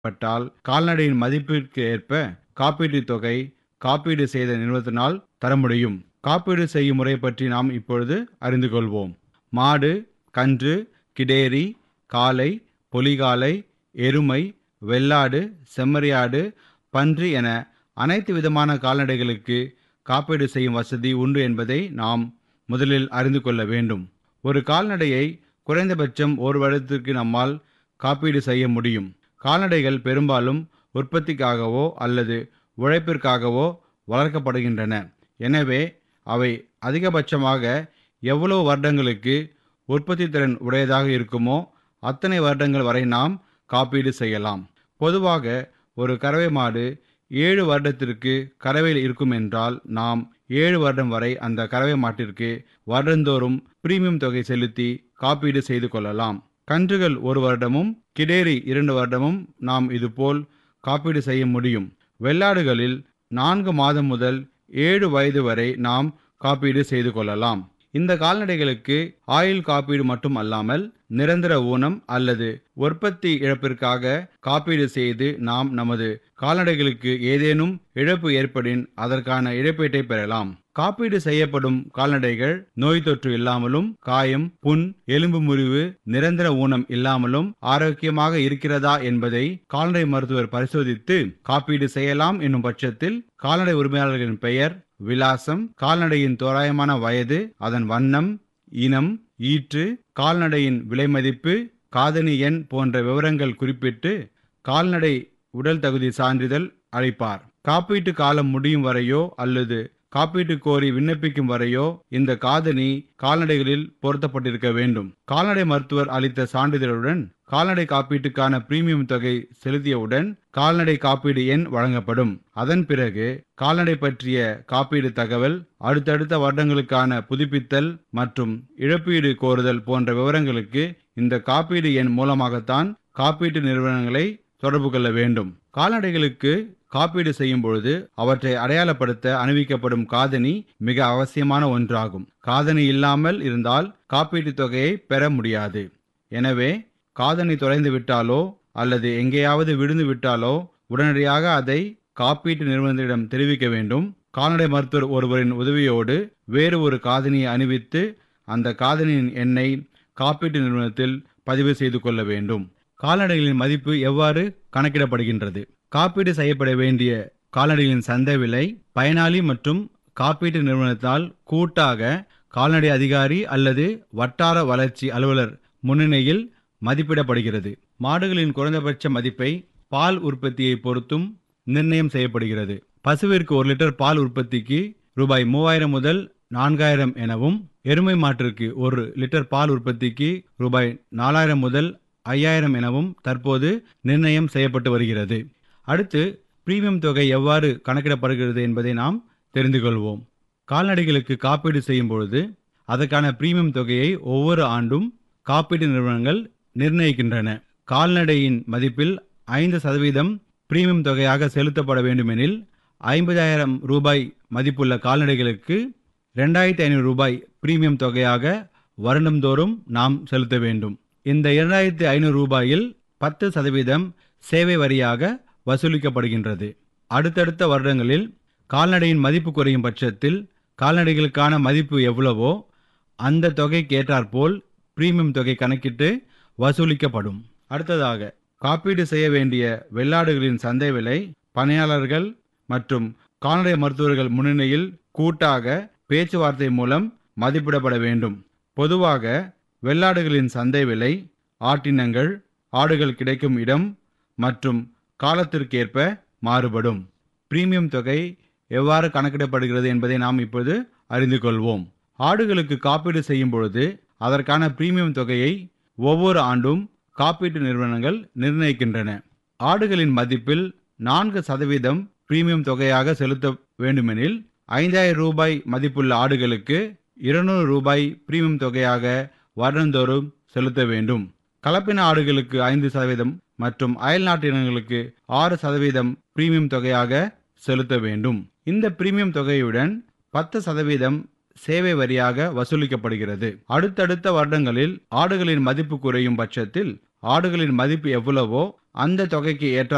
பட்டால் கால்நடையின் மதிப்பிற்கு ஏற்ப காப்பீட்டுத் தொகை காப்பீடு செய்த நிறுவனத்தினால் தர முடியும் காப்பீடு செய்யும் முறை பற்றி நாம் இப்பொழுது அறிந்து கொள்வோம் மாடு கன்று கிடேரி காளை பொலிகாலை எருமை வெள்ளாடு செம்மறியாடு பன்றி என அனைத்து விதமான கால்நடைகளுக்கு காப்பீடு செய்யும் வசதி உண்டு என்பதை நாம் முதலில் அறிந்து கொள்ள வேண்டும் ஒரு கால்நடையை குறைந்தபட்சம் ஒரு வருடத்திற்கு நம்மால் காப்பீடு செய்ய முடியும் கால்நடைகள் பெரும்பாலும் உற்பத்திக்காகவோ அல்லது உழைப்பிற்காகவோ வளர்க்கப்படுகின்றன எனவே அவை அதிகபட்சமாக எவ்வளவு வருடங்களுக்கு உற்பத்தி திறன் உடையதாக இருக்குமோ அத்தனை வருடங்கள் வரை நாம் காப்பீடு செய்யலாம் பொதுவாக ஒரு கறவை மாடு ஏழு வருடத்திற்கு கறவையில் இருக்கும் என்றால் நாம் ஏழு வருடம் வரை அந்த கறவை மாட்டிற்கு வருடந்தோறும் பிரீமியம் தொகை செலுத்தி காப்பீடு செய்து கொள்ளலாம் கன்றுகள் ஒரு வருடமும் கிடேரி இரண்டு வருடமும் நாம் இதுபோல் காப்பீடு செய்ய முடியும் வெள்ளாடுகளில் நான்கு மாதம் முதல் ஏழு வயது வரை நாம் காப்பீடு செய்து கொள்ளலாம் இந்த கால்நடைகளுக்கு ஆயுள் காப்பீடு மட்டும் அல்லாமல் நிரந்தர ஊனம் அல்லது உற்பத்தி இழப்பிற்காக காப்பீடு செய்து நாம் நமது கால்நடைகளுக்கு ஏதேனும் இழப்பு ஏற்படின் அதற்கான இழப்பீட்டை பெறலாம் காப்பீடு செய்யப்படும் கால்நடைகள் நோய் தொற்று இல்லாமலும் காயம் புண் எலும்பு முறிவு நிரந்தர ஊனம் இல்லாமலும் ஆரோக்கியமாக இருக்கிறதா என்பதை கால்நடை மருத்துவர் பரிசோதித்து காப்பீடு செய்யலாம் என்னும் பட்சத்தில் கால்நடை உரிமையாளர்களின் பெயர் விலாசம் கால்நடையின் தோராயமான வயது அதன் வண்ணம் இனம் ஈற்று கால்நடையின் விலை மதிப்பு காதணி எண் போன்ற விவரங்கள் குறிப்பிட்டு கால்நடை உடல் தகுதி சான்றிதழ் அளிப்பார் காப்பீட்டு காலம் முடியும் வரையோ அல்லது காப்பீட்டு கோரி விண்ணப்பிக்கும் வரையோ இந்த காதணி கால்நடைகளில் பொருத்தப்பட்டிருக்க வேண்டும் கால்நடை மருத்துவர் அளித்த சான்றிதழுடன் கால்நடை காப்பீட்டுக்கான பிரீமியம் தொகை செலுத்தியவுடன் கால்நடை காப்பீடு எண் வழங்கப்படும் அதன் பிறகு கால்நடை பற்றிய காப்பீடு தகவல் அடுத்தடுத்த வருடங்களுக்கான புதுப்பித்தல் மற்றும் இழப்பீடு கோருதல் போன்ற விவரங்களுக்கு இந்த காப்பீடு எண் மூலமாகத்தான் காப்பீட்டு நிறுவனங்களை தொடர்பு கொள்ள வேண்டும் கால்நடைகளுக்கு காப்பீடு செய்யும் பொழுது அவற்றை அடையாளப்படுத்த அணிவிக்கப்படும் காதணி மிக அவசியமான ஒன்றாகும் காதணி இல்லாமல் இருந்தால் காப்பீட்டு தொகையை பெற முடியாது எனவே காதணி தொலைந்து விட்டாலோ அல்லது எங்கேயாவது விழுந்து விட்டாலோ உடனடியாக அதை காப்பீட்டு நிறுவனத்திடம் தெரிவிக்க வேண்டும் கால்நடை மருத்துவர் ஒருவரின் உதவியோடு வேறு ஒரு காதணியை அணிவித்து அந்த காதணியின் எண்ணை காப்பீட்டு நிறுவனத்தில் பதிவு செய்து கொள்ள வேண்டும் கால்நடைகளின் மதிப்பு எவ்வாறு கணக்கிடப்படுகின்றது காப்பீடு செய்யப்பட வேண்டிய கால்நடைகளின் சந்தை விலை பயனாளி மற்றும் காப்பீட்டு நிறுவனத்தால் கூட்டாக கால்நடை அதிகாரி அல்லது வட்டார வளர்ச்சி அலுவலர் முன்னிலையில் மதிப்பிடப்படுகிறது மாடுகளின் குறைந்தபட்ச மதிப்பை பால் உற்பத்தியை பொறுத்தும் நிர்ணயம் செய்யப்படுகிறது பசுவிற்கு ஒரு லிட்டர் பால் உற்பத்திக்கு ரூபாய் மூவாயிரம் முதல் நான்காயிரம் எனவும் எருமை மாட்டிற்கு ஒரு லிட்டர் பால் உற்பத்திக்கு ரூபாய் நாலாயிரம் முதல் ஐயாயிரம் எனவும் தற்போது நிர்ணயம் செய்யப்பட்டு வருகிறது அடுத்து பிரீமியம் தொகை எவ்வாறு கணக்கிடப்படுகிறது என்பதை நாம் தெரிந்து கொள்வோம் கால்நடைகளுக்கு காப்பீடு செய்யும் பொழுது அதற்கான பிரீமியம் தொகையை ஒவ்வொரு ஆண்டும் காப்பீட்டு நிறுவனங்கள் நிர்ணயிக்கின்றன கால்நடையின் மதிப்பில் ஐந்து சதவீதம் பிரீமியம் தொகையாக செலுத்தப்பட வேண்டுமெனில் ஐம்பதாயிரம் ரூபாய் மதிப்புள்ள கால்நடைகளுக்கு ரெண்டாயிரத்தி ஐநூறு ரூபாய் பிரீமியம் தொகையாக வருடந்தோறும் நாம் செலுத்த வேண்டும் இந்த இரண்டாயிரத்தி ஐநூறு ரூபாயில் பத்து சதவீதம் சேவை வரியாக வசூலிக்கப்படுகின்றது அடுத்தடுத்த வருடங்களில் கால்நடையின் மதிப்பு குறையும் பட்சத்தில் கால்நடைகளுக்கான மதிப்பு எவ்வளவோ அந்த தொகைக்கு ஏற்றாற்போல் பிரீமியம் தொகை கணக்கிட்டு வசூலிக்கப்படும் அடுத்ததாக காப்பீடு செய்ய வேண்டிய வெள்ளாடுகளின் சந்தை விலை பணியாளர்கள் மற்றும் கால்நடை மருத்துவர்கள் முன்னிலையில் கூட்டாக பேச்சுவார்த்தை மூலம் மதிப்பிடப்பட வேண்டும் பொதுவாக வெள்ளாடுகளின் சந்தை விலை ஆட்டினங்கள் ஆடுகள் கிடைக்கும் இடம் மற்றும் காலத்திற்கேற்ப மாறுபடும் பிரீமியம் தொகை எவ்வாறு கணக்கிடப்படுகிறது என்பதை நாம் இப்போது அறிந்து கொள்வோம் ஆடுகளுக்கு காப்பீடு செய்யும் பொழுது அதற்கான பிரீமியம் தொகையை ஒவ்வொரு ஆண்டும் காப்பீட்டு நிறுவனங்கள் நிர்ணயிக்கின்றன ஆடுகளின் மதிப்பில் நான்கு சதவீதம் பிரீமியம் தொகையாக செலுத்த வேண்டுமெனில் ஐந்தாயிரம் ரூபாய் மதிப்புள்ள ஆடுகளுக்கு இருநூறு ரூபாய் பிரீமியம் தொகையாக வருடந்தோறும் செலுத்த வேண்டும் கலப்பின ஆடுகளுக்கு ஐந்து சதவீதம் மற்றும் அயல் நாட்டினங்களுக்கு ஆறு சதவீதம் பிரீமியம் தொகையாக செலுத்த வேண்டும் இந்த பிரீமியம் தொகையுடன் பத்து சதவீதம் சேவை வரியாக வசூலிக்கப்படுகிறது அடுத்தடுத்த வருடங்களில் ஆடுகளின் மதிப்பு குறையும் பட்சத்தில் ஆடுகளின் மதிப்பு எவ்வளவோ அந்த தொகைக்கு ஏற்ற